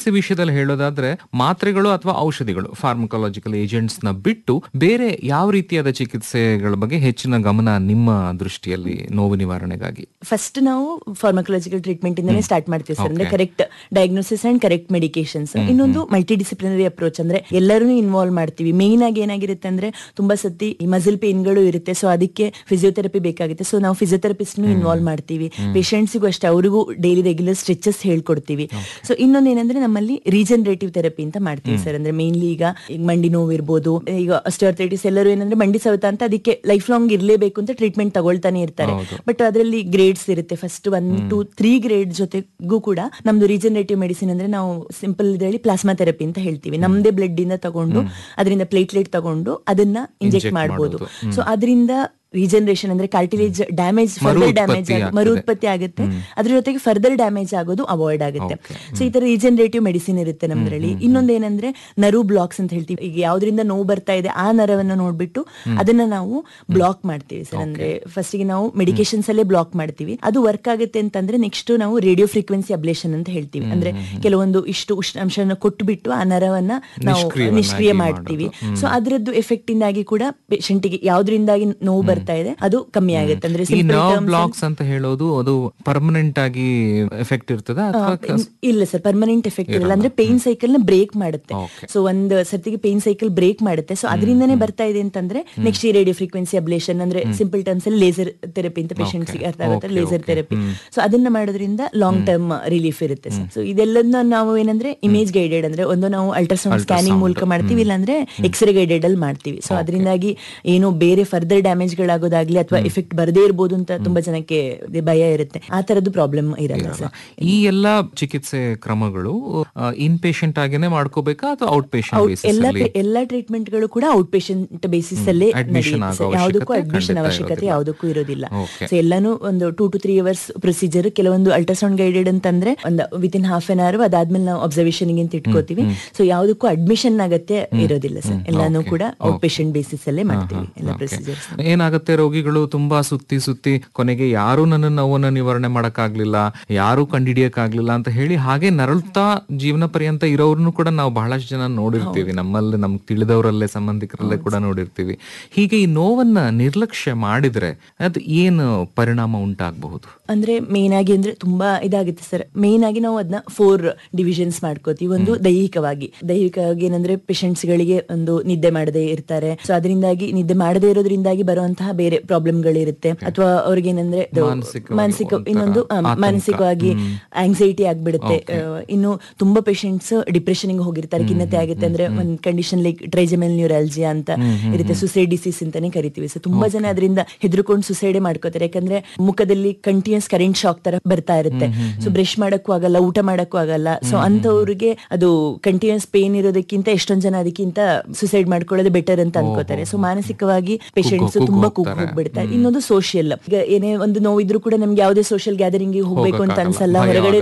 ಚಿಕಿತ್ಸೆ ವಿಷಯದಲ್ಲಿ ಹೇಳೋದಾದ್ರೆ ಮಾತ್ರೆಗಳು ಅಥವಾ ಔಷಧಿಗಳು ಫಾರ್ಮಕಾಲಜಿಕಲ್ ಏಜೆಂಟ್ಸ್ ನ ಬಿಟ್ಟು ಬೇರೆ ಯಾವ ರೀತಿಯಾದ ಚಿಕಿತ್ಸೆಗಳ ಬಗ್ಗೆ ಹೆಚ್ಚಿನ ಗಮನ ನಿಮ್ಮ ದೃಷ್ಟಿಯಲ್ಲಿ ನೋವು ನಿವಾರಣೆಗಾಗಿ ಫಸ್ಟ್ ನಾವು ಫಾರ್ಮಕಾಲಜಿಕಲ್ ಟ್ರೀಟ್ಮೆಂಟ್ ಇಂದಾನೆ ಸ್ಟಾರ್ಟ್ ಮಾಡ್ತೀವಿ ಸರ್ ಅಂದ್ರೆ correct diagnosis and correct medications ಇನ್ನೊಂದು ಮಲ್ಟಿ ಡಿಸಿಪ್ಲಿನರಿ ಅಪ್ರೋಚ್ ಅಂದ್ರೆ ಎಲ್ಲರೂ ಇನ್ವಾಲ್ವ್ ಮಾಡ್ತೀವಿ ಮೇನ್ ಆಗಿ ಏನಾಗಿರುತ್ತೆ ಅಂದ್ರೆ ತುಂಬಾ ಸತಿ ಮಸಲ್ ಪೇನ್ಗಳು ಇರುತ್ತೆ ಸೊ ಅದಕ್ಕೆ ಫಿಸಿಯೋಥೆರಪಿ ಬೇಕಾಗುತ್ತೆ ಸೊ ನಾವು ಫಿಸಿಯೋಥೆರಪಿಸ್ಟ್ ಇನ್ವಾಲ್ವ್ ಮಾಡ್ತೀವಿ ಪೇಷಂಟ್ಸಿಗೂ ಅಷ್ಟೇ ಅವರಿಗೂ ಡೈಲಿ ರೆಗ್ಯುಲರ್ ಸ್ಟ್ರೆಚಸ್ ಹೇಳ್ಕೊಡ್ತೀವಿ ಸೊ ಇನ್ನೊಂದು ಏನಂದ್ರೆ ನಮ್ಮಲ್ಲಿ ರೀಜನರೇಟಿವ್ ಥೆರಪಿ ಅಂತ ಮಾಡ್ತೀವಿ ಸರ್ ಅಂದ್ರೆ ಮೇನ್ಲಿ ಈಗ ಈಗ ಮಂಡಿ ನೋವು ಇರ್ಬೋದು ಈಗ ಅಸ್ಟೋರ್ಥೈಟಿಸ್ ಎಲ್ಲರೂ ಏನಂದ್ರೆ ಮಂಡಿ ಸವೆತ ಅಂತ ಅದಕ್ಕೆ ಲೈಫ್ ಲಾಂಗ್ ಇರ್ಲೇಬೇಕು ಅಂತ ಟ್ರೀಟ್ಮೆಂಟ್ ತಗೊಳ್ತಾನೆ ಇರ್ತಾರೆ ಬಟ್ ಅದರಲ್ಲಿ ಗ್ರೇಡ್ಸ್ ಇರುತ್ತೆ first one two three grade ಜೊತೆಗೂ ಕೂಡ ನಮ್ದು ರೀಜನರೇಟಿವ್ ಮೆಡಿಸಿನ್ ಅಂದ್ರೆ ನಾವು ಸಿಂಪಲ್ ಇದರಲ್ಲಿ ಪ್ಲಾಸ್ಮಾ ಥೆರಪಿ ಅಂತ ಹೇಳ್ತೀವಿ ನಮ್ದೇ ಬ್ಲಡ್ ಇಂದ ತಗೊಂಡು ಅದರಿಂದ ಪ್ಲೇಟ್ಲೆಟ್ ತಗೊಂಡು ಅದನ್ನ ಇಂಜೆಕ್ಟ್ ಮಾಡಬಹುದು ಸೊ ಅದರಿಂದ ರೀಜನರೇಷನ್ ಅಂದ್ರೆ ಕಾರ್ಟಿಲೇಜ್ ಡ್ಯಾಮೇಜ್ ಫರ್ದರ್ ಡ್ಯಾಮೇಜ್ ಮರು ಉತ್ಪತ್ತಿ ಆಗುತ್ತೆ ಅದ್ರ ಜೊತೆಗೆ ಫರ್ದರ್ ಡ್ಯಾಮೇಜ್ ಆಗೋದು ಅವಾಯ್ಡ್ ಆಗುತ್ತೆ ಸೊ ಈ ತರ ರೀಜನರೇಟಿವ್ ಮೆಡಿಸಿನ್ ಇರುತ್ತೆ ನಮ್ದ್ರಲ್ಲಿ ಇನ್ನೊಂದು ಏನಂದ್ರೆ ನರು ಬ್ಲಾಕ್ಸ್ ಅಂತ ಹೇಳ್ತೀವಿ ಈಗ ಯಾವ್ದ್ರಿಂದ ನೋವು ಬರ್ತಾ ಇದೆ ಆ ನರವನ್ನ ನೋಡ್ಬಿಟ್ಟು ಅದನ್ನ ನಾವು ಬ್ಲಾಕ್ ಮಾಡ್ತೀವಿ ಸರ್ ಅಂದ್ರೆ ಫಸ್ಟ್ ಗೆ ನಾವು ಮೆಡಿಕೇಶನ್ಸ್ ಅಲ್ಲೇ ಬ್ಲಾಕ್ ಮಾಡ್ತೀವಿ ಅದು ವರ್ಕ್ ಆಗುತ್ತೆ ಅಂತಂದ್ರೆ ನೆಕ್ಸ್ಟ್ ನಾವು ರೇಡಿಯೋ ಫ್ರೀಕ್ವೆನ್ಸಿ ಅಬ್ಲೇಷನ್ ಅಂತ ಹೇಳ್ತೀವಿ ಅಂದ್ರೆ ಕೆಲವೊಂದು ಇಷ್ಟು ಉಷ್ಣಾಂಶನ ಕೊಟ್ಟುಬಿಟ್ಟು ಆ ನರವನ್ನ ನಾವು ನಿಷ್ಕ್ರಿಯ ಮಾಡ್ತೀವಿ ಸೊ ಅದರದ್ದು ಎಫೆಕ್ಟ್ ಇಂದಾಗಿ ಕೂಡ ಪೇಷಂಟ್ ಗೆ ಯಾವ್ದ್ರಿಂದಾಗಿ ನೋವು ಬರ್ತಾ ಇದೆ ಅದು ಕಮ್ಮಿ ಆಗುತ್ತೆ ಅಂದ್ರೆ ಈ ನರ್ವ್ ಬ್ಲಾಕ್ಸ್ ಅಂತ ಹೇಳೋದು ಅದು ಪರ್ಮನೆಂಟ್ ಆಗಿ ಎಫೆಕ್ಟ್ ಇರ್ತದ ಇಲ್ಲ ಸರ್ ಪರ್ಮನೆಂಟ್ ಎಫೆಕ್ಟ್ ಇರಲ್ಲ ಅಂದ್ರೆ ಪೇನ್ ಸೈಕಲ್ ನ ಬ್ರೇಕ್ ಮಾಡುತ್ತೆ ಸೊ ಒಂದ್ ಸರ್ತಿಗೆ ಪೇನ್ ಸೈಕಲ್ ಬ್ರೇಕ್ ಮಾಡುತ್ತೆ ಸೊ ಅದರಿಂದನೇ ಬರ್ತಾ ಇದೆ ಅಂತಂದ್ರೆ ನೆಕ್ಸ್ಟ್ ಈ ರೇಡಿಯೋ ಫ್ರೀಕ್ವೆನ್ಸಿ ಅಬ್ಲೇಷನ್ ಅಂದ್ರೆ ಸಿಂಪಲ್ ಟರ್ಮ್ಸ್ ಅಲ್ಲಿ ಲೇಸರ್ ಥೆರಪಿ ಅಂತ ಪೇಷಂಟ್ಸ್ ಅರ್ಥ ಆಗುತ್ತೆ ಲೇಸರ್ ಥೆರಪಿ ಸೊ ಅದನ್ನ ಮಾಡೋದ್ರಿಂದ ಲಾಂಗ್ ಟರ್ಮ್ ರಿಲೀಫ್ ಇರುತ್ತೆ ಸೊ ಇದೆಲ್ಲದನ್ನ ನಾವು ಏನಂದ್ರೆ ಇಮೇಜ್ ಗೈಡೆಡ್ ಅಂದ್ರೆ ಒಂದು ನಾವು ಅಲ್ಟ್ರಾಸೌಂಡ್ ಸ್ಕ್ಯಾನಿಂಗ್ ಮೂಲಕ ಮಾಡ್ತೀವಿ ಇಲ್ಲಾಂದ್ರೆ ಎಕ್ಸ್ರೇ ಗೈಡೆಡ್ ಅಲ್ಲಿ ಮಾಡ್ತೀವಿ ಸೊ ಅದರಿಂದಾಗಿ ಏನು ಬೇರೆ ಫರ್ದರ್ ಡ್ಯಾಮೇಜ್ ಗಳಾಗೋದಾಗ್ಲಿ ಅಥವಾ ಎಫೆಕ್ಟ್ ಬರದೇ ಇರ್ಬೋದು ಅಂತ ತುಂಬಾ ಜನಕ್ಕೆ ಭಯ ಇರುತ್ತೆ ಆ ತರದ್ದು ಪ್ರಾಬ್ಲಮ್ ಇರಲ್ಲ ಸರ್ ಈ ಎಲ್ಲಾ ಚಿಕಿತ್ಸೆ ಕ್ರಮಗಳು ಇನ್ ಪೇಷಂಟ್ ಆಗೇನೆ ಮಾಡ್ಕೋಬೇಕಾ ಅಥವಾ ಔಟ್ ಪೇಷಂಟ್ ಎಲ್ಲ ಎಲ್ಲಾ ಟ್ರೀಟ್ಮೆಂಟ್ ಗಳು ಕೂಡ ಔಟ್ ಪೇಷಂಟ್ ಬೇಸಿಸ್ ಅಲ್ಲೇ ಯಾವುದಕ್ಕೂ ಅಡ್ಮಿಷನ್ ಅವಶ್ಯಕತೆ ಯಾವುದಕ್ಕೂ ಇರೋದಿಲ್ಲ ಸೊ ಎಲ್ಲಾನು ಒಂದು two to three hours procedure ಕೆಲವೊಂದು ಅಲ್ಟ್ರಾಸೌಂಡ್ ಗೈಡೆಡ್ ಅಂತಂದ್ರೆ ಒಂದು within half an hour ಅದಾದ್ಮೇಲೆ ನಾವು ಅಬ್ಸರ್ವೇಷನ್ ಅಂತ ಇಟ್ಕೋತೀವಿ ಸೊ ಯಾವುದಕ್ಕೂ ಅಡ್ಮಿಷನ್ ಅಗತ್ಯ ಇರೋದಿಲ್ಲ ಸರ್ ಎಲ್ಲಾನು ಕೂಡ ಔಟ್ ಪೇಷಂಟ್ ಬೇಸಿಸ್ ಅಲ್ಲೇ ಮಾಡ್ತೀವಿ ಎಲ್ಲ ಪ್ರೊಸೀಜರ್ಸ್ ಏನಾಗುತ್ತೆ ರೋಗಿಗಳು ತುಂಬಾ ಸುತ್ತಿ ಸುತ್ತಿ ಕೊನೆಗೆ ಯಾರು ನನ್ನ ನೋವನ್ನ ನಿವಾರಣೆ ಮಾಡಕ್ಕಾಗ್ಲಿಲ್ಲ ಯಾರು ಕಂಡಿಡಿಯಕ್ಕಾಗ್ಲಿಲ್ಲ ಅಂತ ಹೇಳಿ ಹಾಗೆ ನರಳುತ್ತಾ ಜೀವನ ಪರ್ಯಂತ ಇರೋರ್ನು ಕೂಡ ನಾವು ಬಹಳಷ್ಟು ಜನ ನೋಡಿರ್ತೀವಿ ನಮ್ಮಲ್ಲಿ ನಮ್ಗೆ ತಿಳಿದವರಲ್ಲೇ ಸಂಬಂಧಿಕರಲ್ಲೇ ಕೂಡ ನೋಡಿರ್ತೀವಿ ಹೀಗೆ ಈ ನೋವನ್ನ ನಿರ್ಲಕ್ಷ್ಯ ಮಾಡಿದ್ರೆ ಅದು ಏನು ಪರಿಣಾಮ ಉಂಟಾಗಬಹುದು ಅಂದ್ರೆ ಮೇನ್ ಆಗಿ ಅಂದ್ರೆ ತುಂಬಾ ಇದಾಗುತ್ತೆ ಸರ್ ಮೇನ್ ಆಗಿ ನಾವು ಅದನ್ನ ಫೋರ್ ಡಿವಿಷನ್ಸ್ ಮಾಡ್ಕೋತೀವಿ ಒಂದು ದೈಹಿಕವಾಗಿ ದೈಹಿಕವಾಗಿ ಏನಂದ್ರೆ ಪೇಷಂಟ್ಸ್ ಗಳಿಗೆ ಒಂದು ನಿದ್ದೆ ಮಾಡದೇ ಇರ್ತಾರೆ ಸೊ ಅದರಿಂದಾಗಿ ನಿದ್ದೆ ಮಾಡದೇ ಇರೋದ್ರಿಂದಾಗಿ ಬರುವಂತಹ ಬೇರೆ ಪ್ರಾಬ್ಲಮ್ ಗಳಿರುತ್ತೆ ಅಥವಾ ಅವ್ರಿಗೆ ಏನಂದ್ರೆ ಮಾನಸಿಕ ಇನ್ನೊಂದು ಮಾನಸಿಕವಾಗಿ ಆಂಗ್ಸೈಟಿ ಆಗ್ಬಿಡುತ್ತೆ ಇನ್ನು ತುಂಬಾ ಪೇಷಂಟ್ಸ್ ಡಿಪ್ರೆಷನ್ ಹೋಗಿರ್ತಾರೆ ಖಿನ್ನತೆ ಆಗುತ್ತೆ ಅಂದ್ರೆ ಒಂದ್ ಕಂಡೀಷನ್ ಲೈಕ್ ಟ್ರೈಜಮೆಲ್ ನ್ಯೂರಾಲಜಿಯಾ ಅಂತ ಇರುತ್ತೆ ಸುಸೈಡ್ ಡಿಸೀಸ್ ಅಂತಾನೆ ಕರಿತೀವಿ ಸೊ ತುಂಬಾ ಜನ ಅದರಿಂದ ಹೆದರ್ಕೊಂಡು ಸುಸೈಡ್ ಮಾಡ್ಕೋತಾರೆ ಯಾಕಂದ್ರೆ ಮುಖದಲ್ಲಿ ಕಂಟಿನ್ಯೂಸ್ ಕರೆಂಟ್ ಶಾಕ್ ತರ ಬರ್ತಾ ಇರುತ್ತೆ ಸೊ ಬ್ರಷ್ ಮಾಡಕ್ಕೂ ಆಗಲ್ಲ ಊಟ ಮಾಡಕ್ಕೂ ಆಗಲ್ಲ ಸೊ ಅಂತವ್ರಿಗೆ ಅದು ಕಂಟಿನ್ಯೂಸ್ ಪೇನ್ ಇರೋದಕ್ಕಿಂತ ಎಷ್ಟೊಂದ್ ಜನ ಅದಕ್ಕಿಂತ ಸುಸೈಡ್ ಮಾಡ್ಕೊಳ್ಳೋದು ಬೆಟರ್ ಅಂತ ಅನ್ಕೋತಾರೆ ಸೊ ಮಾನಸಿಕವಾಗಿ ಪೇಷಂಟ್ಸ್ ತುಂಬಾ ಕುಗ್ ಹೋಗ್ಬಿಡ್ತಾರೆ ಇನ್ನೊಂದು ಸೋಷಿಯಲ್ ಈಗ ಏನೇ ಒಂದು ನೋವಿದ್ರು ಕೂಡ ನಮ್ಗೆ ಯಾವುದೇ ಸೋಷಿಯಲ್ ಗ್ಯಾದರಿಂಗ್ ಹೋಗ್ಬೇಕು ಅಂತ ಅನ್ಸಲ್ಲ ಹೊರಗಡೆ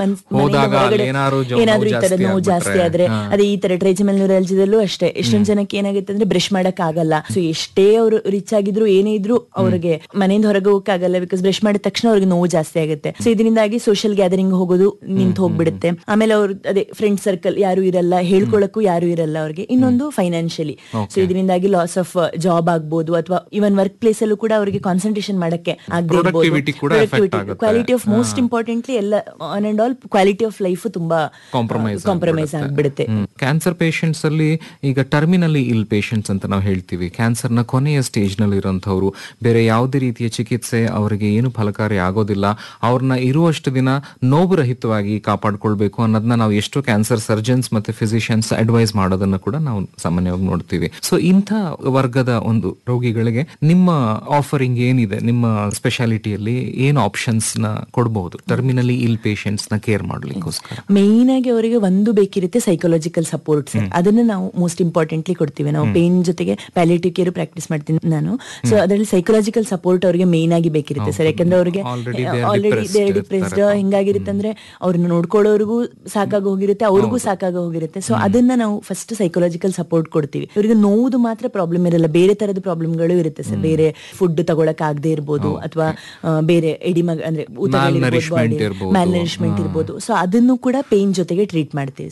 ಹೊರಗಡೆ ಏನಾದ್ರೂ ಈ ತರ ನೋವು ಜಾಸ್ತಿ ಆದ್ರೆ ಅದೇ ಈ ತರ ಟ್ರೈಜಮಲ್ ನ್ಯೂರಾಲಜಿದಲ್ಲೂ ಅಷ್ಟೇ ಎಷ್ಟೊಂದ್ ಜನಕ್ಕೆ ಏನಾಗುತ್ತೆ ಅಂದ್ರೆ ಬ್ರಷ್ ಮಾಡಕ್ ಆಗಲ್ಲ ಸೊ ಎಷ್ಟೇ ಅವರು ರಿಚ್ ಆಗಿದ್ರು ಏನೇ ಇದ್ರು ಅವ್ರಿಗೆ ಮನೆಯಿಂದ ಹೊರಗೆ ಹೋಗಕ್ ಆಗಲ್ಲ ಬಿಕಾಸ್ ಬ್ರಷ್ ಮಾಡಿದ ತಕ್ಷಣ ಅವ್ರಿಗೆ ನೋವು ಜಾಸ್ತಿ ಆಗುತ್ತೆ ಸೊ ಇದರಿಂದಾಗಿ ಸೋಷಿಯಲ್ ಗ್ಯಾದರಿಂಗ್ ಹೋಗೋದು ನಿಂತು ಹೋಗ್ಬಿಡುತ್ತೆ ಆಮೇಲೆ ಅವ್ರು ಅದೇ ಫ್ರೆಂಡ್ ಸರ್ಕಲ್ ಯಾರು ಇರಲ್ಲ ಹೇಳ್ಕೊಳಕ್ಕೂ ಯಾರು ಇರಲ್ಲ ಅವ್ರಿಗೆ ಇನ್ನೊಂದು ಫೈನಾನ್ಷಿಯಲಿ ಸೊ ಇದರಿಂದಾಗಿ ಲಾಸ್ ಆಫ್ ಜಾಬ್ ಆಗ್ಬೋದು ಅಥವಾ ಇವನ್ ವರ್ಕ್ ಪ್ಲೇಸ್ ಅಲ್ಲೂ ಕೂಡ ಅವರಿಗೆ ಕಾನ್ಸಂಟ್ರೇಷನ್ ಮಾಡಕ್ಕೆ ಆಗದೆ ಕ್ವಾಲಿಟಿ ಆಫ್ ಮೋಸ್ಟ್ ಇಂಪಾರ್ಟೆಂಟ್ಲಿ ಎಲ್ಲ on and all quality of life ತುಂಬಾ ಕಾಂಪ್ರಮೈಸ್ ಆಗ್ಬಿಡುತ್ತೆ ಕ್ಯಾನ್ಸರ್ ಪೇಷಂಟ್ಸ್ ಅಲ್ಲಿ ಈಗ ಟರ್ಮಿನಲಿ ಇಲ್ ಪೇಷಂಟ್ಸ್ ಅಂತ ನಾವು ಹೇಳ್ತೀವಿ ಕ್ಯಾನ್ಸರ್ ನ ಕೊನೆಯ ಸ್ಟೇಜ್ ನಲ್ಲಿ ಇರುವಂತವ್ರು ಬೇರೆ ಯಾವುದೇ ರೀತಿಯ ಚಿಕಿತ್ಸೆ ಅವರಿಗೆ ಏನು ಫಲಕಾರಿ ಆಗೋದಿಲ್ಲ ಅವ್ರನ್ನ ಇರುವಷ್ಟು ದಿನ ನೋವು ರಹಿತವಾಗಿ ಕಾಪಾಡ್ಕೊಳ್ಬೇಕು ಅನ್ನೋದನ್ನ ನಾವು ಎಷ್ಟೋ ಕ್ಯಾನ್ಸರ್ ಸರ್ಜನ್ಸ್ ಮತ್ತೆ ಫಿಸಿಷಿಯನ್ಸ್ ಅಡ್ವೈಸ್ ಮಾಡೋದನ್ನ ಕೂಡ ನಾವು ಸಾಮಾನ್ಯವಾಗಿ ನೋಡ್ತೀವಿ ಸೊ ಇಂಥ ವರ್ಗದ ಒಂದು ರೋಗಿಗಳಿಗೆ ನಿಮ್ಮ ಆಫರಿಂಗ್ ಏನಿದೆ ನಿಮ್ಮ ಸ್ಪೆಷಾಲಿಟಿಯಲ್ಲಿ ಏನು ಆಪ್ಷನ್ಸ್ ನ ಕೊಡಬಹುದು ಟರ್ಮಿನಲಿ ಇಲ್ ಪೇಷಂಟ್ಸ್ ನ ಕೇರ್ ಮಾಡ್ಲಿಕ್ಕೋಸ್ಕರ ಮೇನ್ ಆಗಿ ಅವರಿಗೆ ಒಂದು ಬೇಕಿರುತ್ತೆ ಸೈಕಾಲಜಿಕಲ್ ಸಪೋರ್ಟ್ ಸರ್ ಅದನ್ನ ನಾವು ಮೋಸ್ಟ್ ಇಂಪಾರ್ಟೆಂಟ್ಲಿ ಕೊಡ್ತೀವಿ ನಾವು ಪೇನ್ ಜೊತೆಗೆ ಪ್ಯಾಲಿಟಿವ್ ಕೇರ್ ಪ್ರಾಕ್ಟೀಸ್ ಮಾಡ್ತೀನಿ ನಾನು ಸೊ ಅದರಲ್ಲಿ ಸೈಕಾಲಜಿಕಲ್ ಸಪೋರ್ಟ್ ಅವರಿಗೆ ಮೇನ್ ಆಗಿ ಬೇಕಿರುತ್ತೆ ಸರ್ ಯಾಕಂದ್ರೆ ಅವರಿಗೆ ಆಲ್ರೆಡಿ ಡಿಪ್ರೆಸ್ಡ್ ಹಿಂಗಾಗಿರುತ್ತೆ ಅಂದ್ರೆ ಅವ್ರನ್ನ ನೋಡ್ಕೊಳ್ಳೋರ್ಗೂ ಸಾಕಾಗಿ ಹೋಗಿರುತ್ತೆ ಅವ್ರಿಗೂ ಸಾಕಾಗಿ ಹೋಗಿರುತ್ತೆ ಸೊ ಅದನ್ನ ನಾವು ಫಸ್ಟ್ ಸೈಕಾಲಜಿಕಲ್ ಸಪೋರ್ಟ್ ಕೊಡ್ತೀವಿ ಇವರಿಗೆ ನೋವುದು ಮಾತ್ರ ಪ್ರಾಬ್ಲಮ್ ಇರಲ್ಲ ಬೇರೆ ತರದ ಪ್ರಾಬ್ಲಮ್ಗಳು ಇರುತ್ತೆ ಸರ್ ಬೇರೆ ಫುಡ್ ತಗೊಳಕ್ ಆಗದೆ ಇರ್ಬೋದು ಅಥವಾ ಬೇರೆ ಎಡಿಮ ಅಂದ್ರೆ ಊತಗಳಿರ್ಬೋದು ಮ್ಯಾಲ್ ನರಿಶ್ಮೆಂಟ್ ಇರ್ಬೋದು ಸೊ ಅದನ್ನು ಕೂಡ ಪೇನ್ ಜೊತೆಗೆ ಟ್ರೀಟ್ ಮಾಡ್ತೀವಿ